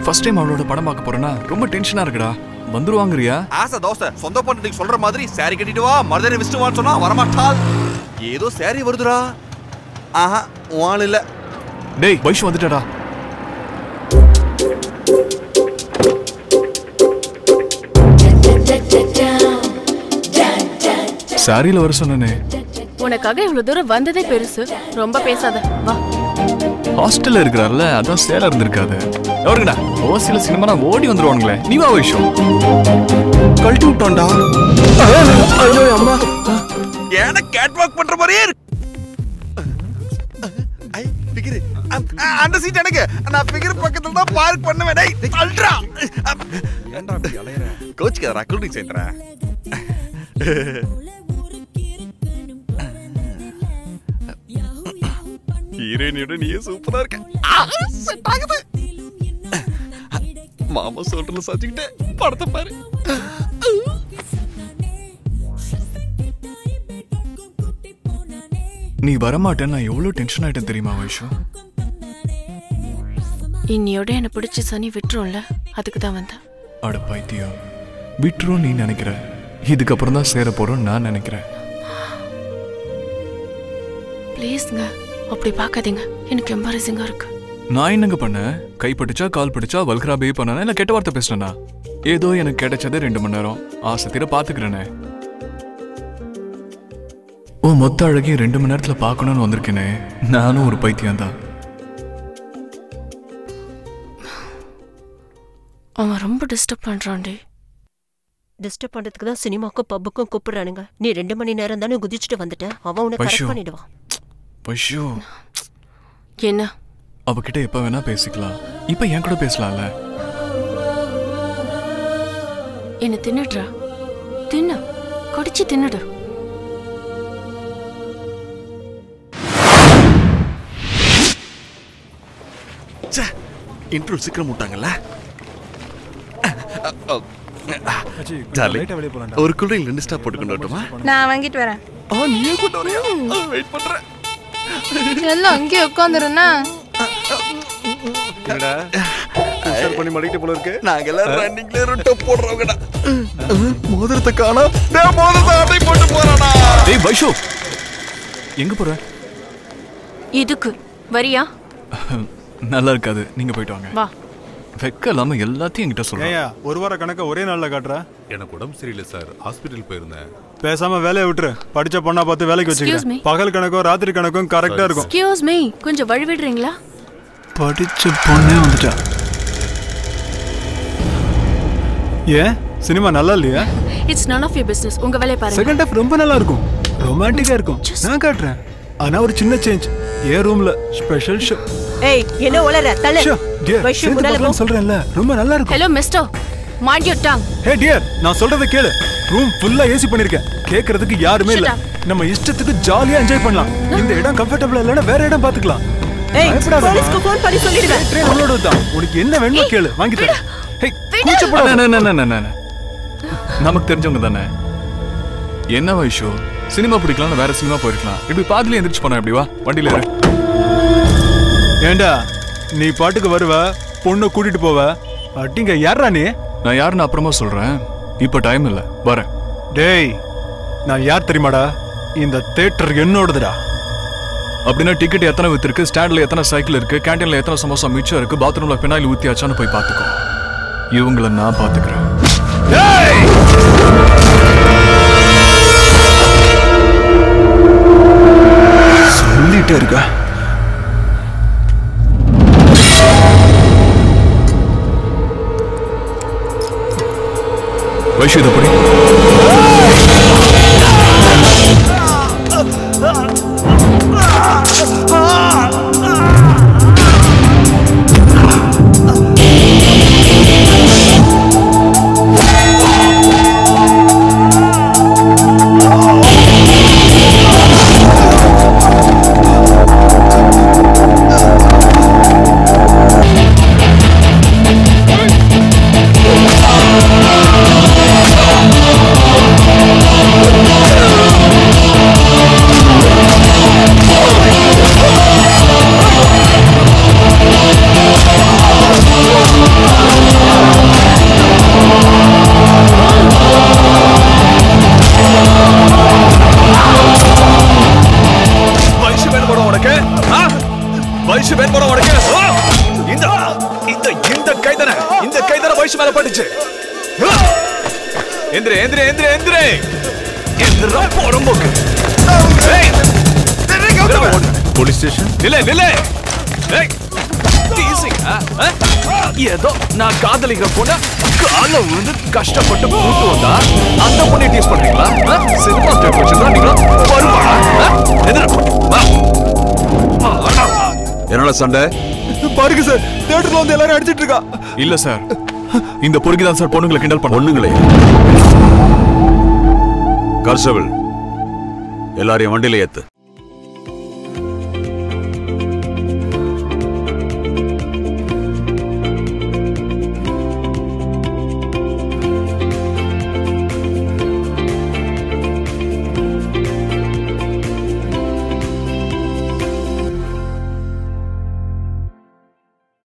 First time அவளோட படம் பார்க்க போறேன்னா ரொம்ப டென்ஷனா இருக்குடா வந்துருவாங்கறியா ஆசை தோசை சொந்த பொண்ணு நீங்க சொல்ற மாதிரி சாரி கட்டிட்டு வா மருதனை விசிட்டு வான்னு சொன்னா வரமாட்டாள் ஏதோ சாரி வருதுடா ஆஹா உன் இல்ல டேய் வைஷு வந்துட்டாடா சாரியில வர சொன்னனே உனக்காக இவ்வளவு தூரம் வந்ததே பெருசு ரொம்ப பேசாத வா ஹாஸ்டல்ல இருக்கிறார்ல அதான் சேலா இருந்திருக்காது எவருங்கடா ஓசில சினிமா ஓடி வந்துருவானுங்களே நீ வா வைஷு கழட்டி விட்டோம்டா ஐயோ அம்மா ஏன்னா கேட் வாக் பண்ற மாதிரியே இருக்கு ஐ பிகிரு அந்த சீட் எனக்கு நான் பிகிர் பக்கத்துல தான் பார்க் பண்ணுவேன் டேய் அல்ட்ரா ஏன்டா அப்படி அலையற கோச்சுக்காதடா கூல்ட்ரிங்க்ஸ் ஏத்துறா ஹீரோயினியோட நீயே சூப்பரா இருக்க செட் ஆகுது மாமா சொல்றல சாச்சிக்கிட்டே படத்தை பாரு நீ வரமாட்டேன்னு நான் எவ்வளவு டென்ஷன் ஆயிட்டேன் தெரியுமா வைஷு இன்னியோட என்ன பிடிச்ச சனி விட்டுரும்ல அதுக்கு தான் வந்தேன் அட பைத்தியம் விட்டுரும் நீ நினைக்கிற இதுக்கப்புறம் தான் சேர போறோம் நான் நினைக்கிறேன் ப்ளீஸ்ங்க அப்படி பார்க்காதீங்க எனக்கு எம்பாரசிங்கா இருக்கு நான் என்னங்க பண்ணேன் கை பிடிச்சா கால் பிடிச்சா வல்கரா பே பண்ணனா இல்ல கெட்ட வார்த்தை பேசினா ஏதோ எனக்கு கிடைச்சது ரெண்டு மணி நேரம் ஆசை தீர பாத்துக்கிறேனே ஓ மொத்த அழகையும் ரெண்டு மணி நேரத்துல பார்க்கணும்னு வந்திருக்கேனே நானும் ஒரு பைத்தியம் தான் அவன் ரொம்ப டிஸ்டர்ப் பண்றான்டி டிஸ்டர்ப் பண்றதுக்கு தான் சினிமாக்கும் பப்புக்கும் கூப்பிடுறானுங்க நீ ரெண்டு மணி நேரம் தானே குதிச்சுட்டு வந்துட்ட அவன் உன்னை வைஷு. கரெக்ட் பண்ணிடுவான் வைஷு என்ன அவகிட்ட எப்ப வேணா பேசிக்கலாம் இப்ப என் கூட பேசலாம்ல என்ன தின்னுடுறா தின்னு கடிச்சு தின்னுடு இன்ட்ரோ சீக்கிரம் விட்டாங்கல்ல ஜாலி ஒரு கூல்ட்ரிங்க் ரெண்டு ஸ்டாப் போட்டு கொண்டு வரட்டுமா நான் வாங்கிட்டு வரேன் ஆ நீயே கொண்டு வரியா வெயிட் பண்றேன் எல்லாம் அங்கேயே உட்காந்துருந்தா பண்ணி மடிக்கிட்டு போல இருக்கு நாங்க எல்லாம் ரன்னிங்ல ரொட்ட போடுறவங்கடா மோதிரத்தை காணோம் டேய் மோதிரத்தை அடை போட்டு போறானா டேய் வைஷு எங்க போற இதுக்கு வரியா நல்லா இருக்காது நீங்க போயிட்டு வாங்க வா வெக்க இல்லாம எல்லாத்தையும் என்கிட்ட சொல்றேன் ஏயா ஒரு வார கணக்க ஒரே நாள்ல காட்டுற எனக்கு உடம்பு சரியில்லை சார் ஹாஸ்பிட்டல் போயிருந்தேன் பேசாம வேலையை விட்டுரு படிச்ச பொண்ணா பார்த்து வேலைக்கு Excuse me. வச்சுக்கிறேன் பகல் கணக்கும் ராத்திரி கணக்கும் கரெக்டா இருக்கும் எக்ஸ்கியூஸ் மீ கொஞ்சம் வழி விடுறீங்களா படிச்ச பொண்ணே வந்துட்டா ஏன் சினிமா நல்லா இல்லையா it's none of your business உங்க வேலையை பாருங்க செகண்ட் ஹாஃப் ரொம்ப நல்லா இருக்கும் ரொமான்டிக்கா இருக்கும் நான் காட்டுறேன் ஆனா ஒரு சின்ன சேஞ்ச் ஏ ரூம்ல ஸ்பெஷல் ஷோ ஏய் என்ன உளற தல ஷோ டியர் வைஷு சேர்த்து முன்னால போ பார்க்கலாம்னு சொல்றேன்ல ரொம்ப நல்லா இருக்கும் hello mister mind your tongue hey dear நான் சொல்றத கேளு ரூம் ஃபுல்லா ஏசி பண்ணிருக்கேன் கேக்குறதுக்கு யாருமே இல்ல Shut நம்ம இஷ்டத்துக்கு ஜாலியா என்ஜாய் பண்ணலாம் இந்த இடம் கம்ஃபர்டபுளா இல்லனா வேற இடம் பாத்துக்கலாம் ஏய் பயப்படாத. போலீஸ்க்கு ஃபோன் பண்ணி சொல்லிடுவேன் ட்ரெயின் உன்னோட தான் உனக்கு என்ன வேணுமோ கேளு வாங்கி தரேன் ஹே கூச்சப்படாத அண்ணா, அண்ணா, அண்ணா, அண்ணா, அண்ணா. நமக்கு தெரிஞ்சவங்க தானே என்ன வைஷு சினிமா பிடிக்கலாம்னு வேற சினிமா போயிருக்கலாம் இப்படி பாதியில எந்திரிச்சு போனா எப்படி வா வண்டியில ஏறு ஏண்டா நீ பாட்டுக்கு வருவ பொண்ணு கூட்டிட்டு போவ அட்டிங்க யாரா நீ நான் யாருன்னு அப்புறமா சொல்றேன் இப்ப டைம் இல்ல வரேன் டேய் நான் யார் தெரியுமாடா இந்த தேட்டர் என்னோடதுடா அப்படின்னா டிக்கெட் எத்தனை வித்திருக்கு ஸ்டாண்ட்ல எத்தனை சைக்கிள் இருக்கு கேண்டீன்ல எத்தனை சமோசா மிச்சம் இருக்கு பாத்ரூம்ல பினாயில் ஊத்தியாச்சான்னு போய் பாத்துக்கோ இவங்கள நான் பாத்துக்கிறேன் சொல்லிட்டே இருக்க வைஷு இதை படி ஏய் போலீஸ் மேல பட்டுச்சு எந்திரே எந்திரே எந்திரே எந்திரே எந்திரா போறம்போக்கு ஏய் எந்திரா ஓடு. போலீஸ் ஸ்டேஷன் நில்லே நில்லே ஏய் teasing, ஆ? ஆ? ஏதோ நான் காதலிக்கிற பொண்ண கால விழுந்து கஷ்டப்பட்டு கூட்டு வந்தா அந்த பொண்ணை டீஸ் பண்றீங்களா ஆ? சினிமா ஸ்டேட் வச்சிருந்தா நீங்க வருவாடா ஆ? எதிர வா. வாடா. என்னடா சண்டை பாருங்க சார் தியேட்டர்ல வந்து எல்லாரும் அடிச்சிட்டு இருக்கா இல்ல சார் இந்த பொறுக்கி தான் சார் பொண்ணுங்களை கிண்டல் பண்ண பொண்ணுங்களே கான்ஸ்டபிள் எல்லாரையும் வண்டியில ஏத்து